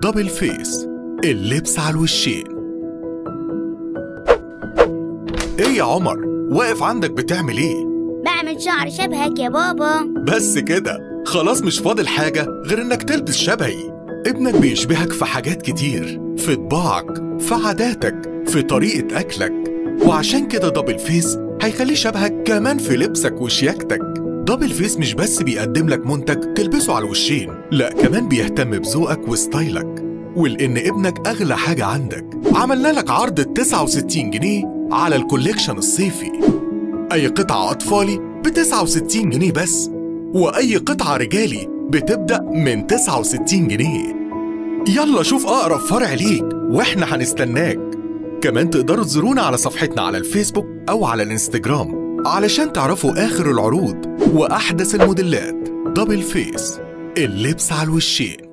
دبل فيس اللبس على الوشين ايه يا عمر واقف عندك بتعمل ايه بعمل شعر شبهك يا بابا بس كده خلاص مش فاضل حاجة غير انك تلبس شبهي ابنك بيشبهك في حاجات كتير في طباعك في عاداتك في طريقة أكلك وعشان كده دبل فيس هيخليه شبهك كمان في لبسك وشياكتك دبل فيس مش بس بيقدم لك منتج تلبسه على الوشين لا كمان بيهتم بذوقك وستايلك ولأن ابنك أغلى حاجة عندك عملنا لك عرض 69 جنيه على الكوليكشن الصيفي أي قطعة أطفالي ب 69 جنيه بس وأي قطعة رجالي بتبدأ من 69 جنيه يلا شوف أقرب فرع ليك وإحنا هنستناك كمان تقدروا تزورونا على صفحتنا على الفيسبوك أو على الانستجرام علشان تعرفوا آخر العروض وأحدث الموديلات دبل فيس اللبس على الوشين